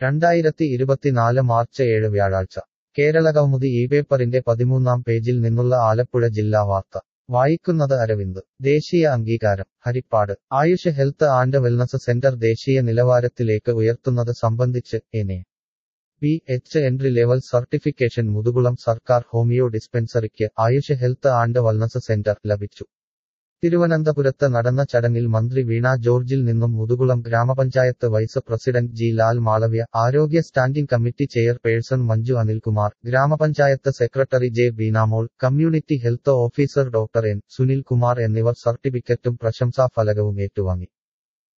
രണ്ടായിരത്തി ഇരുപത്തിനാല് മാർച്ച് ഏഴ് വ്യാഴാഴ്ച കേരളകൗമുദി ഈ പേപ്പറിന്റെ പതിമൂന്നാം പേജിൽ നിന്നുള്ള ആലപ്പുഴ ജില്ലാ വാർത്ത വായിക്കുന്നത് അരവിന്ദ് ദേശീയ അംഗീകാരം Haripad Ayush health and wellness centre ദേശീയ നിലവാരത്തിലേക്ക് ഉയർത്തുന്നത് സംബന്ധിച്ച് എനെ P H entry level certification Muthukulam സർക്കാർ ഹോമിയോ ഡിസ്പെൻസറിക്ക് Ayush health and wellness centre ലഭിച്ചു തിരുവനന്തപുരത്ത് നടന്ന ചടങ്ങിൽ മന്ത്രി വീണ ജോർജിൽ നിന്നും മുതുകുളം ഗ്രാമപഞ്ചായത്ത് vice president G Lal Malavya ആരോഗ്യ standing committee chairperson Manju Anilkumar ഗ്രാമപഞ്ചായത്ത് secretary J Beenamol community health officer doctor N Sunil Kumar എന്നിവർ സർട്ടിഫിക്കറ്റും പ്രശംസാഫലകവും ഏറ്റുവാങ്ങി